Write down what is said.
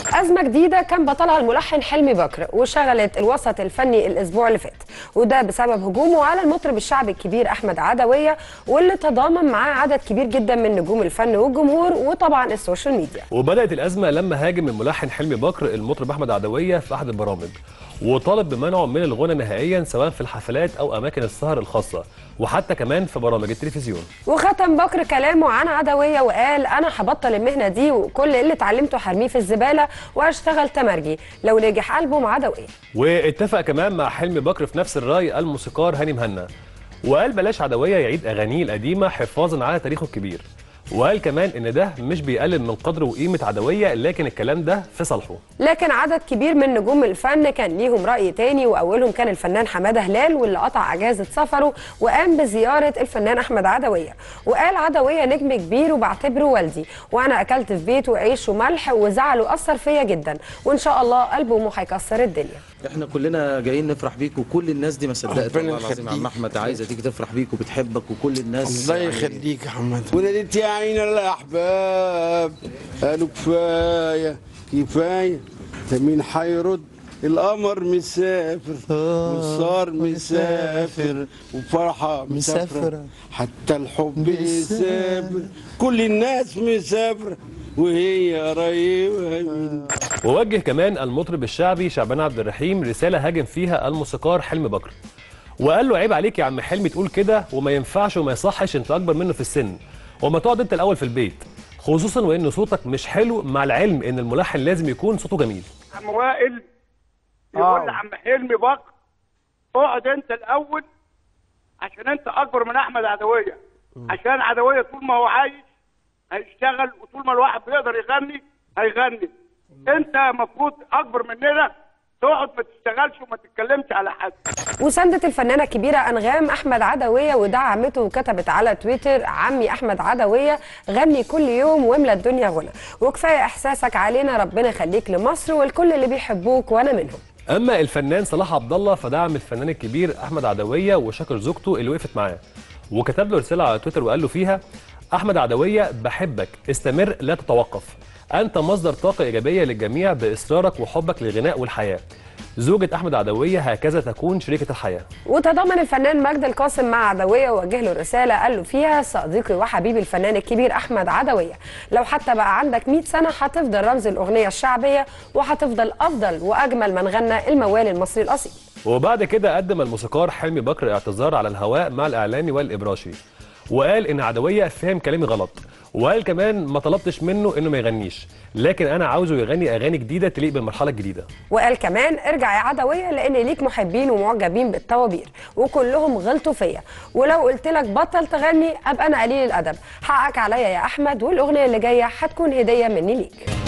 أزمة جديدة كان بطلها الملحن حلمي بكر وشغلت الوسط الفني الأسبوع اللي فات وده بسبب هجومه على المطرب الشعبي الكبير أحمد عدوية واللي تضامن معاه عدد كبير جدا من نجوم الفن والجمهور وطبعا السوشيال ميديا وبدأت الأزمة لما هاجم الملحن حلمي بكر المطرب أحمد عدوية في أحد البرامج وطالب بمنعه من الغنى نهائيا سواء في الحفلات أو أماكن السهر الخاصة وحتى كمان في برامج التلفزيون وختم بكر كلامه عن عدوية وقال أنا هبطل المهنة دي وكل اللي اتعلمته هرميه في الزبالة وهشتغل تمرجي لو نجح ألبوم عدوية واتفق كمان مع حلمي بكر في نفس الرأي الموسيقار هاني مهنا وقال بلاش عدوية يعيد أغانيه القديمة حفاظا على تاريخه الكبير وقال كمان ان ده مش بيقلل من قدر وقيمه عدويه لكن الكلام ده في صالحه لكن عدد كبير من نجوم الفن كان ليهم رأي تاني وأولهم كان الفنان حمادة هلال واللي قطع أجازة سفره وقام بزيارة الفنان أحمد عدوية وقال عدوية نجم كبير وبعتبره والدي وأنا أكلت في بيته عيش وملح وزعله أثر فيا جدا وإن شاء الله ألبومه هيكسر الدنيا احنا كلنا جايين نفرح بيك وكل الناس دي ما صدقت ربنا والله العظيم يا عم يخليك. احمد عايزه تيجي تفرح بيك وبتحبك وكل الناس الله يعني يخليك يا حماد وناديت يا عين الاحباب قالوا كفايه كفايه ده مين حيرد القمر مسافر والصار مسافر وفرحة مسافرة حتى الحب يسافر كل الناس مسافرة وهي قريبة مني ووجه كمان المطرب الشعبي شعبان عبد الرحيم رساله هاجم فيها الموسيقار حلمي بكر وقال له عيب عليك يا عم حلمي تقول كده وما ينفعش وما يصحش انت اكبر منه في السن وما تقعد انت الاول في البيت خصوصا وان صوتك مش حلو مع العلم ان الملحن لازم يكون صوته جميل عم وائل يقول لعم حلمي بكر اقعد انت الاول عشان انت اكبر من احمد عدويه عشان عدويه طول ما هو عايش هيشتغل وطول ما الواحد بيقدر يغني هيغني انت المفروض اكبر مننا تقعد ما تشتغلش وما تتكلمش على حد وسندت الفنانة الكبيرة أنغام أحمد عدوية ودعمته وكتبت على تويتر عمي أحمد عدوية غني كل يوم واملى الدنيا غنى وكفاية إحساسك علينا ربنا يخليك لمصر والكل اللي بيحبوك وأنا منهم اما الفنان صلاح عبد الله فدعم الفنان الكبير احمد عدويه وشكر زوجته اللي وقفت معاه وكتب له رساله على تويتر وقال له فيها احمد عدويه بحبك استمر لا تتوقف انت مصدر طاقه ايجابيه للجميع باصرارك وحبك للغناء والحياه زوجة أحمد عدوية هكذا تكون شريكة الحياة وتضامن الفنان مجد القاسم مع عدوية ووجه له رسالة قال له فيها صديقي وحبيبي الفنان الكبير أحمد عدوية لو حتى بقى عندك 100 سنة هتفضل رمز الأغنية الشعبية وهتفضل أفضل وأجمل من غنى الموال المصري الأصيل وبعد كده قدم الموسيقار حلمي بكر اعتذار على الهواء مع الإعلامي والإبراشي وقال إن عدوية فهم كلامي غلط وقال كمان ما طلبتش منه إنه ما يغنيش لكن أنا عاوزه يغني أغاني جديدة تليق بالمرحلة الجديدة وقال كمان ارجع يا عدوية لأن ليك محبين ومعجبين بالطوابير وكلهم غلطوا فيا ولو قلت لك بطل تغني أبقى أنا قليل الأدب حقك عليا يا أحمد والأغنية اللي جاية هتكون هدية مني ليك